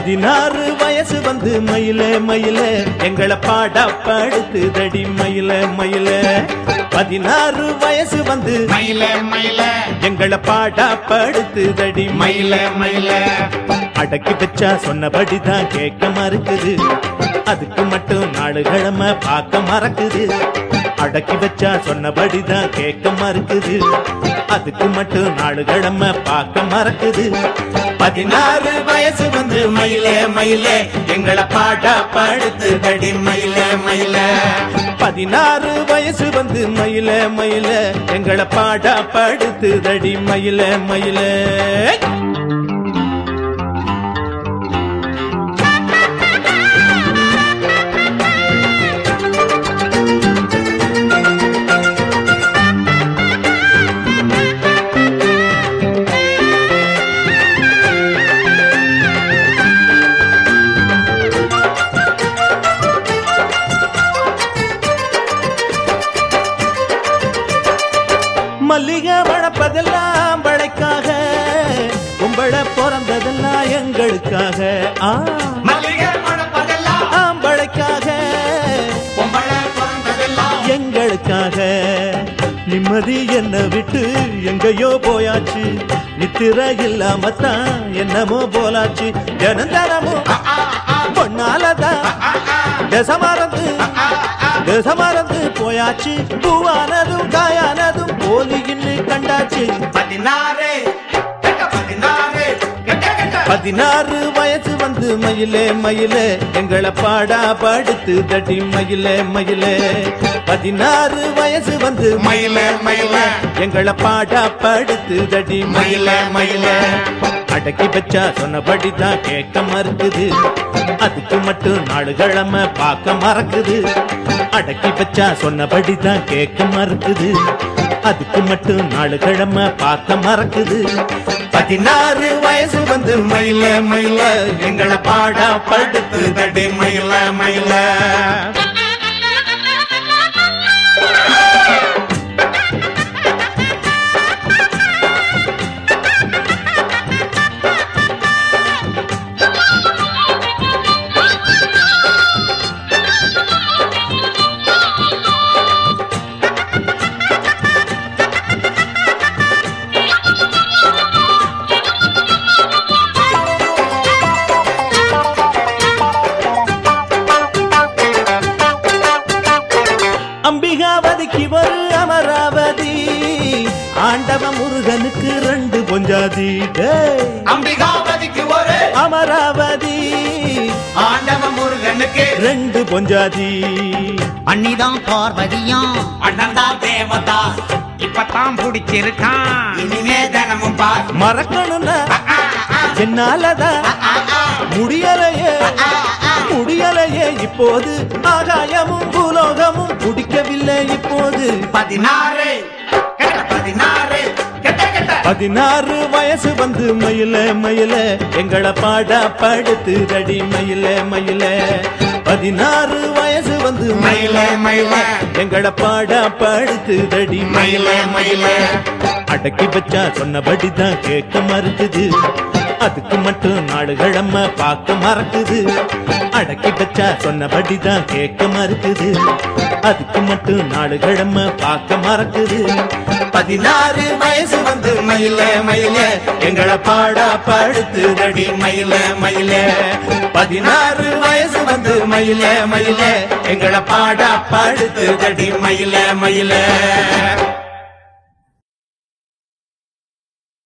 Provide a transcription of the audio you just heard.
பதினாறு வயசு வந்து மயில மயில எங்களை பாடா படுத்து தடி மயில மயில பதினாறு வயசு வந்து மயில மயில எங்களை பாடா படுத்து தடி மயில மயில அடக்கி வச்சா சொன்னபடிதான் கேட்க மறுக்குது அதுக்கு மட்டும் நாடு கிழமை பார்க்க மறக்குது அடக்கி வச்சா சொன்னபடிதான் கேட்க மறுக்குது அதுக்கு மட்டும் நாடு கிழமை பார்க்க மறக்குது பதினாறு வயசு வந்து மயில மயில எங்களை பாடா படுத்து தடி மயில மயில பதினாறு வயசு வந்து மயில மயில எங்களை பாடா படுத்து தடி மயில மயில மல்லிகை வளர்ப்பதெல்லாம் வளைக்காக கும்பள பிறந்ததெல்லாம் எங்களுக்காக ஆ மல்லிகை மணப்பதெல்லாம் ஆம்பளைக்காக பொம்பளை பிறந்ததெல்லாம் எங்களுக்காக நிம்மதி என்ன விட்டு எங்கேயோ போயாச்சு நித்திர இல்லாமத்தான் என்னமோ போலாச்சு ஜனந்தனமும் பொன்னாலதான் தசமறந்து தசமறந்து போயாச்சு பூவானதும் காயானதும் போலின்னு கண்டாச்சு பதினாறு கெட்ட பதினாறு கெட்ட கெட்ட பதினாறு வயசு வந்து மயிலே மயிலே எங்களை பாடா படுத்து தடி மயிலே மயிலே பதினாறு வயசு வந்து மயில மயில எங்களை பாடா படுத்து தடி மயில மயில அடக்கி வச்சா சொன்னபடிதான் கேட்க மறுக்குது அதுக்கு மட்டும் நாடு கிழமை பார்க்க மறக்குது அடக்கி வச்சா சொன்னபடிதான் கேட்க மறுக்குது அதுக்கு மட்டும் நாடு கிழமை பார்க்க மறக்குது பதினாறு வயசு வந்து மயில மயில எங்களை பாடா படுத்து தடி மயில மயில அம்பிகாவதிக்கு ஒரு அமராவதி ஆண்டவ முருகனுக்கு ரெண்டு பொஞ்சாதி டேய். அம்பிகாபதிக்கு ஒரு அமராவதி ஆண்டவ முருகனுக்கு ரெண்டு பொஞ்சாதி அன்னிதான் பார்வதியாம் அண்ணன் தான் தேவதா இப்பதான் பிடிச்சிருக்கான் இனிமே தினமும் பார் மறக்கணும்னா என்னாலதான் முடியலையே முடியலையே இப்போது ஆகாயமும் பூலோகமும் பிடிக்கவில்லை இப்போது பதினாறு கெட்ட பதினாறு கெட்ட கெட்ட பதினாறு வயசு வந்து மயில மயில எங்களை பாடா படுத்து தடி மயில மயில பதினாறு வயசு வந்து மயில மயில எங்களை பாடா படுத்து தடி மயில மயில அடக்கி வச்சா சொன்னபடிதான் கேட்க மறுக்குது அதுக்கு மட்டும் நாடு கிழமை பார்க்க மறக்குது அடக்கி வச்சா சொன்னபடிதான் கேட்க மறுக்குது அதுக்கு மட்டும் நாடு கிழமை பார்க்க மறக்குது பதினாறு வயசு வந்து மயில மயில எங்களை பாடா படுத்து தடி மயில மயில பதினாறு வயசு வந்து மயில மயில எங்களை பாடா படுத்து தடி மயில மயில